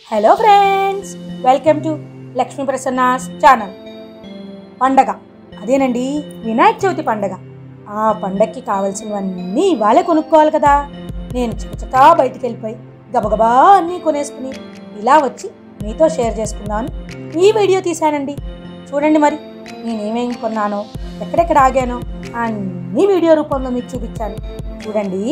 hello friends welcome to Lakshmi Prasanna's channel పండగ అదేనండి వినాయక చవితి పండగ ఆ పండగకి కావాల్సినవన్నీ ఇవాళే కొనుక్కోవాలి కదా నేను చికచకా బయటికి వెళ్ళిపోయి గబగబా అన్నీ కొనేసుకుని ఇలా వచ్చి మీతో షేర్ చేసుకుందామని ఈ వీడియో తీశానండి చూడండి మరి నేనేమేం కొన్నానో ఎక్కడెక్కడ ఆగానో అన్ని వీడియో రూపంలో మీకు చూపించాను చూడండి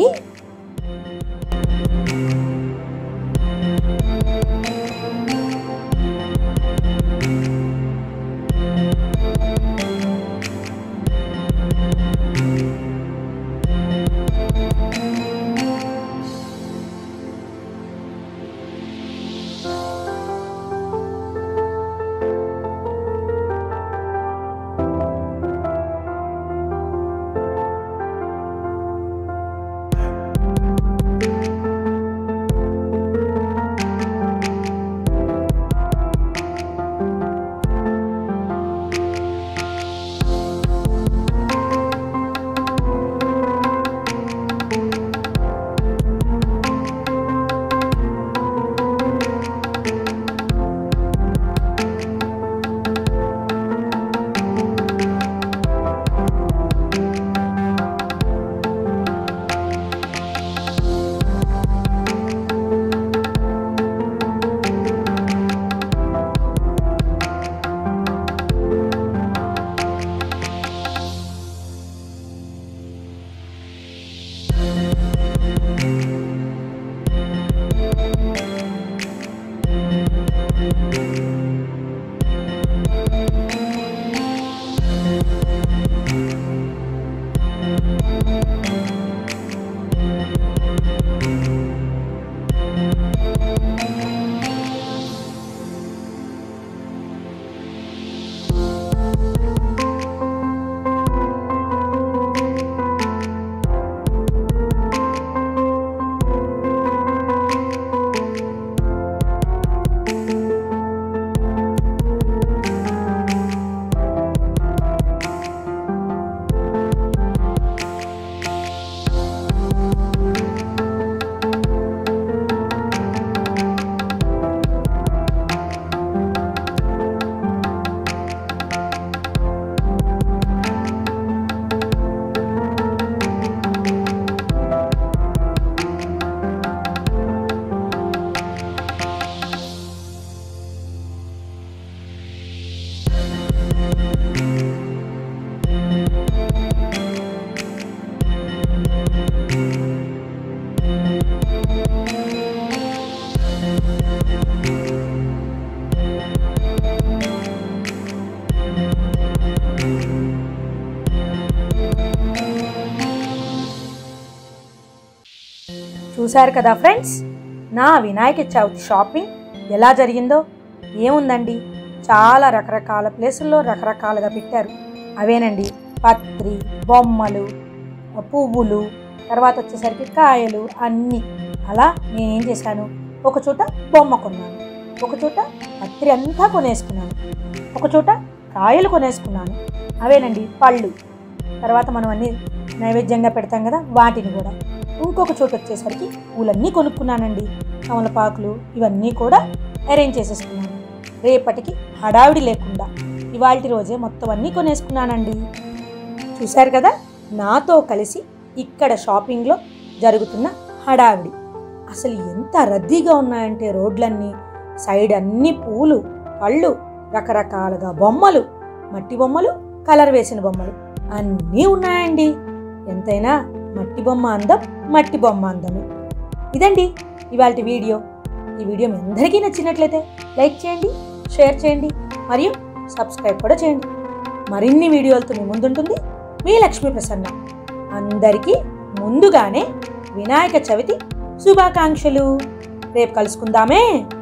చూశారు కదా ఫ్రెండ్స్ నా వినాయక చవితి షాపింగ్ ఎలా జరిగిందో ఏముందండి చాలా రకరకాల ప్లేసుల్లో రకరకాలుగా పెట్టారు అవేనండి పత్రి బొమ్మలు పువ్వులు తర్వాత వచ్చేసరికి కాయలు అన్నీ అలా నేనేం చేశాను ఒక చోట బొమ్మ కొన్నాను ఒక చోట పత్రి అంతా కొనేసుకున్నాను ఒక చోట కాయలు కొనేసుకున్నాను అవేనండి పళ్ళు తర్వాత మనం అన్ని నైవేద్యంగా పెడతాం కదా వాటిని కూడా ఇంకొక చోటు వచ్చేసరికి పూలన్నీ కొనుక్కున్నానండి కమలపాకులు ఇవన్నీ కూడా అరేంజ్ చేసేసుకున్నాను రేపటికి హడావిడి లేకుండా ఇవాళ రోజే మొత్తం అన్నీ కొనేసుకున్నానండి చూశారు కదా నాతో కలిసి ఇక్కడ షాపింగ్లో జరుగుతున్న హడావిడి అసలు ఎంత రద్దీగా ఉన్నాయంటే రోడ్లన్నీ సైడ్ అన్ని పూలు పళ్ళు రకరకాలుగా బొమ్మలు మట్టి బొమ్మలు కలర్ వేసిన బొమ్మలు అన్నీ ఉన్నాయండి ఎంతైనా మట్టి బొమ్మ అందం మట్టి బొమ్మ అందమే ఇదండి ఇవాళ వీడియో ఈ వీడియో మీ అందరికీ నచ్చినట్లయితే లైక్ చేయండి షేర్ చేయండి మరియు సబ్స్క్రైబ్ కూడా చేయండి మరిన్ని వీడియోలతో మీ ముందుంటుంది మీ లక్ష్మీ ప్రసన్న అందరికీ ముందుగానే వినాయక చవితి శుభాకాంక్షలు రేపు కలుసుకుందామే